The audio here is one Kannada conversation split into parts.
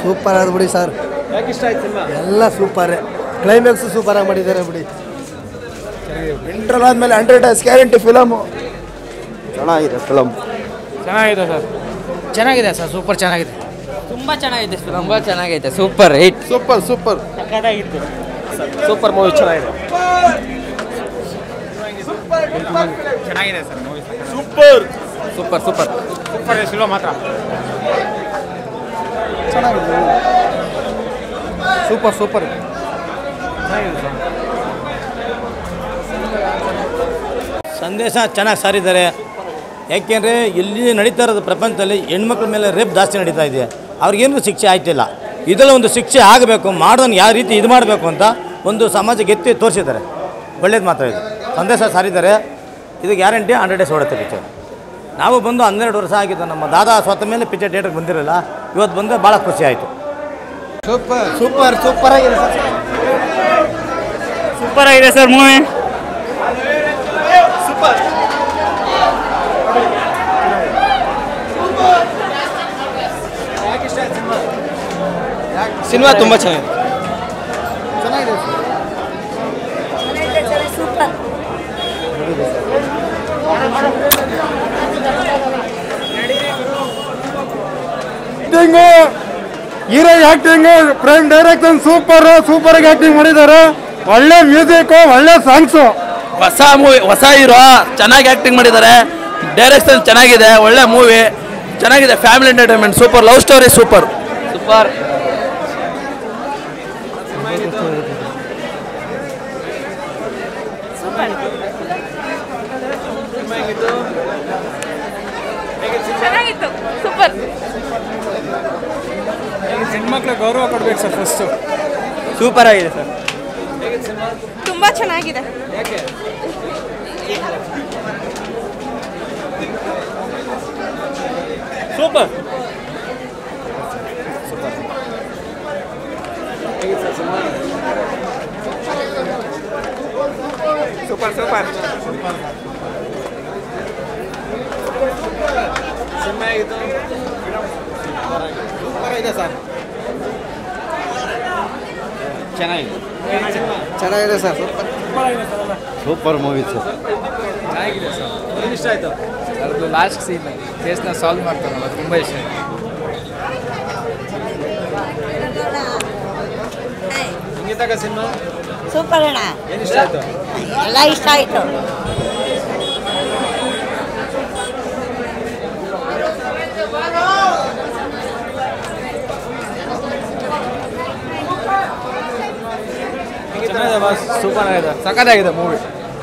ಸೂಪರ್ ಆದ ಬಿಡಿ ಸರ್ ಯಾಕೆ ಇಷ್ಟ ಆಯ್ತು ಸಿನಿಮಾ ಎಲ್ಲ ಸೂಪರ್ ಕ್ಲೈಮ್ಯಾಕ್ಸ್ ಸೂಪರ್ ಆಗಿ ಮಾಡಿದ್ದಾರೆ ಬಿಡಿ ಇಂಟ್ರಲ್ ಆದ್ಮೇಲೆ ಹಂಡ್ರೆಡ್ ಡೇಸ್ ಗ್ಯಾರಂಟಿ ಫಿಲಮು ಚೆನ್ನಾಗಿದೆ ಫಿಲಮ್ ಚೆನ್ನಾಗಿದೆ ಸರ್ ಚೆನ್ನಾಗಿದೆ ಸರ್ ಸೂಪರ್ ಚೆನ್ನಾಗಿದೆ ತುಂಬ ಚೆನ್ನಾಗಿದೆ ತುಂಬ ಚೆನ್ನಾಗೈತೆ super hit super super super movie ಚೆನ್ನಾಗಿದೆ ಚೆನ್ನಾಗಿದೆ sir super super super super ಸಿಲ್ವ ಮಾತ್ರ ಸೂಪರ್ ಸೂಪರ್ ಸಂದೇಶ ಚೆನ್ನಾಗಿ ಸಾರಿದ್ದಾರೆ ಯಾಕೆಂದರೆ ಇಲ್ಲಿ ನಡೀತಾ ಇರೋದು ಪ್ರಪಂಚದಲ್ಲಿ ಹೆಣ್ಮಕ್ಳ ಮೇಲೆ ರೇಪ್ ಜಾಸ್ತಿ ನಡೀತಾ ಇದೆ ಅವ್ರಿಗೇನು ಶಿಕ್ಷೆ ಆಯ್ತಿಲ್ಲ ಇದರಲ್ಲಿ ಒಂದು ಶಿಕ್ಷೆ ಆಗಬೇಕು ಮಾಡೋದನ್ನು ಯಾವ ರೀತಿ ಇದು ಮಾಡಬೇಕು ಅಂತ ಒಂದು ಸಮಾಜಕ್ಕೆ ಎತ್ತಿ ತೋರಿಸಿದ್ದಾರೆ ಒಳ್ಳೇದು ಮಾತ್ರ ಇದು ಸಂದೇಶ ಸಾರಿದ್ದಾರೆ ಇದು ಗ್ಯಾರಂಟಿ ಹಂಡ್ರೆಡ್ ಡೇಸ್ ಓಡುತ್ತೆ ಪಿಕ್ಚರ್ ನಾವು ಬಂದು ಹನ್ನೆರಡು ವರ್ಷ ಆಗಿತ್ತು ನಮ್ಮ ದಾದಾ ಸ್ವತಃ ಮೇಲೆ ಪಿಕ್ಚರ್ ಥಿಯೇಟ್ರಿಗೆ ಬಂದಿರಲಿಲ್ಲ ಇವತ್ತು ಬಂದು ಭಾಳ ಖುಷಿ ಆಯಿತು ಸೂಪರ್ ಸೂಪರ್ ಸೂಪರ್ ಆಗಿದೆ ಸರ್ ಸೂಪರ್ ಆಗಿದೆ ಸರ್ ಮೂವಿ ಸಿನಿಮಾ ತುಂಬ ಚೆನ್ನಾಗಿದೆ ಚೆನ್ನಾಗಿದೆ super acting hero acting Prem direction super super ಆಗಿ ಆಕ್ಟಿಂಗ್ ಮಾಡಿದ್ದಾರೆ ಒಳ್ಳೆ ಮ್ಯೂಸಿಕ್ ಒಳ್ಳೆ ಸಾಂಗ್ಸು ಹೊಸ ಮೂವಿ ಹೊಸ ಹೀರೋ ಚೆನ್ನಾಗಿ ಆ್ಯಕ್ಟಿಂಗ್ ಮಾಡಿದ್ದಾರೆ ಡೈರೆಕ್ಷನ್ ಚೆನ್ನಾಗಿದೆ ಒಳ್ಳೆ ಮೂವಿ ಚೆನ್ನಾಗಿದೆ family entertainment super love story super super ಚೆನ್ನಾಗಿತ್ತು ಸೂಪರ್ ಹೆಣ್ಮಕ್ಳು ಗೌರವ ಕೊಡ್ಬೇಕು ಸರ್ ಫಸ್ಟು ಸೂಪರ್ ಆಗಿದೆ ಸರ್ ತುಂಬಾ ಚೆನ್ನಾಗಿದೆ ಸೂಪರ್ ಸೂಪರ್ ಸೂಪರ್ ಸಿನಿಮಾ ಆಗಿತ್ತು ಸೂಪರ್ ಇದೆ ಸರ್ ಚೆನ್ನಾಗಿದೆ ಚೆನ್ನಾಗಿದೆ ಸರ್ ಸೂಪರ್ ಮೂವಿ ಸರ್ ಚೆನ್ನಾಗಿದೆ ಸರ್ ಏನು ಇಷ್ಟ ಆಯಿತು ಅದು ಲಾಸ್ಟ್ ಸೀನ್ ಕೇಸ್ನ ಸಾಲ್ವ್ ಮಾಡ್ತಾರಲ್ಲ ತುಂಬ ಇಷ್ಟ ಆಯ್ತು ಹಿಂಗಿದ್ದಾಗ ಸಿನಿಮಾ ಸೂಪರ್ ಅಣ್ಣ ಏನು ಇಷ್ಟ ಆಯಿತು ಎಲ್ಲ ಇಷ್ಟ ಆಯ್ತು ಚೆನ್ನಾಗಿದೆ ಬಾಸ್ ಸೂಪರ್ ಆಗಿದೆ ಸಖತ್ತಾಗಿದೆ ಮೂವಿ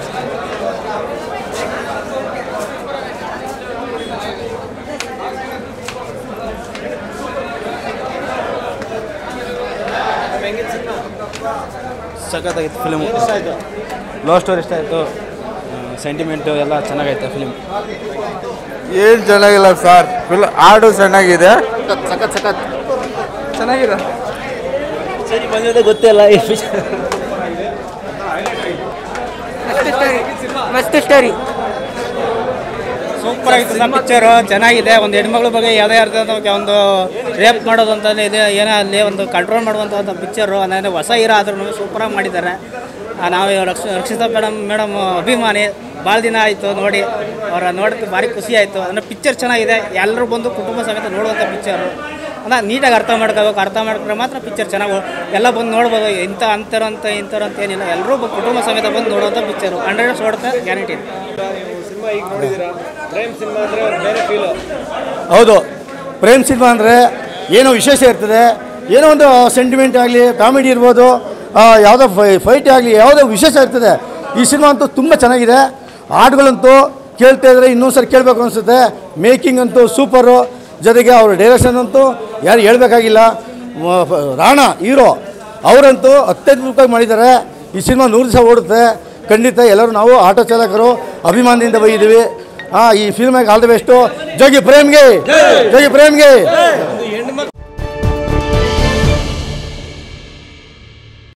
ಸಖತ್ತಾಗಿತ್ತು ಫಿಲ್ಮು ಇಷ್ಟ ಆಯಿತು ಲವ್ ಸ್ಟೋರಿ ಇಷ್ಟ ಆಯಿತು ಸೆಂಟಿಮೆಂಟು ಎಲ್ಲ ಚೆನ್ನಾಗೈತೆ ಫಿಲ್ಮ್ ಏನು ಚೆನ್ನಾಗಿಲ್ಲ ಸರ್ ಫಿಲ್ ಹಾಡು ಚೆನ್ನಾಗಿದೆ ಸಖತ್ ಸಖತ್ ಚೆನ್ನಾಗಿದೆ ಸರಿ ಬಂದಿದೆ ಗೊತ್ತಿಲ್ಲ ಮಸ್ತ್ ಸ್ಟೋರಿ ಸೂಪರ್ ಆಗಿತ್ತು ಸರ್ ಪಿಕ್ಚರು ಚೆನ್ನಾಗಿದೆ ಒಂದು ಹೆಣ್ಮಕ್ಳ ಬಗ್ಗೆ ಯಾವುದೇ ಅರ್ಥ ಒಂದು ರೇಪ್ ಮಾಡೋದು ಅಂತ ಇದೆ ಏನೋ ಅಲ್ಲಿ ಒಂದು ಕಂಟ್ರೋಲ್ ಮಾಡುವಂಥ ಒಂದು ಪಿಕ್ಚರು ಅಂದರೆ ಹೊಸ ಹೀರೋ ಆದ್ರೂ ಸೂಪರಾಗಿ ಮಾಡಿದ್ದಾರೆ ಆ, ನಾವು ರಕ್ಷ ರಕ್ಷಿತಾ ಮೇಡಮ್ ಮೇಡಮ್ ಅಭಿಮಾನಿ ಭಾಳ ದಿನ ಆಯಿತು ನೋಡಿ ಅವರ ನೋಡೋಕ್ಕೆ ಭಾರಿ ಖುಷಿ ಆಯಿತು ಅಂದರೆ ಪಿಕ್ಚರ್ ಚೆನ್ನಾಗಿದೆ ಎಲ್ಲರೂ ಬಂದು ಕುಟುಂಬ ಸಮೇತ ನೋಡುವಂಥ ಪಿಕ್ಚರು ಅಂದರೆ ನೀಟಾಗಿ ಅರ್ಥ ಮಾಡ್ಕೋಬೇಕು ಅರ್ಥ ಮಾಡ್ಕೊಂಡ್ರೆ ಮಾತ್ರ ಪಿಕ್ಚರ್ ಚೆನ್ನಾಗಿ ಎಲ್ಲ ಬಂದು ನೋಡ್ಬೋದು ಇಂಥ ಅಂಥರಂತ ಇಂಥರಂತ ಏನಿಲ್ಲ ಎಲ್ಲರೂ ಬಂದು ಕುಟುಂಬ ಸಮೇತ ಬಂದು ನೋಡುವಂಥ ಪಿಕ್ಚರು ಹಂಡ್ರೆಡ್ ಓಡುತ್ತೆ ಗ್ಯಾರಂಟಿ ಸಿನಿಮಾ ಈಗ ನೋಡಿದ್ದೀರಾ ಪ್ರೇಮ್ ಸಿನಿಮಾ ಅಂದರೆ ಬೇರೆ ಫೀಲು ಹೌದು ಪ್ರೇಮ್ ಸಿನಿಮಾ ಅಂದರೆ ಏನೋ ವಿಶೇಷ ಇರ್ತದೆ ಏನೋ ಒಂದು ಸೆಂಟಿಮೆಂಟ್ ಆಗಲಿ ಕಾಮಿಡಿ ಇರ್ಬೋದು ಆ, ಯಾವುದೋ ಫೈ ಫೈಟ್ ಆಗಲಿ ಯಾವುದೋ ವಿಶೇಷ ಇರ್ತದೆ ಈ ಸಿನಿಮಾ ಅಂತೂ ತುಂಬ ಚೆನ್ನಾಗಿದೆ ಹಾಡುಗಳಂತೂ ಕೇಳ್ತಾ ಇದ್ರೆ ಇನ್ನೊಂದು ಸರಿ ಕೇಳಬೇಕು ಅನಿಸುತ್ತೆ ಮೇಕಿಂಗ್ ಅಂತೂ ಸೂಪರು ಜೊತೆಗೆ ಅವ್ರ ಡೈರೆಕ್ಷನ್ ಅಂತೂ ಯಾರು ಹೇಳ್ಬೇಕಾಗಿಲ್ಲ ಮ- ಫ- ರಾಣಾ ಹೀರೋ ಅವರಂತೂ ಅತ್ಯದ್ಭುತವಾಗಿ ಮಾಡಿದ್ದಾರೆ ಈ ಸಿನಿಮಾ ನೂರು ದಿವಸ ಓಡುತ್ತೆ ಖಂಡಿತ ಎಲ್ಲರೂ ನಾವು ಆಟೋ ಚಾಲಕರು ಅಭಿಮಾನದಿಂದ ಬೈದಿದ್ದೀವಿ ಹಾಂ ಈ ಫಿಲ್ಮಾಗಿ ಆಲ್ ದ ಬೆಸ್ಟು ಜೋಗಿ ಪ್ರೇಮ್ಗೆ ಜೋಗಿ ಪ್ರೇಮ್ಗೆ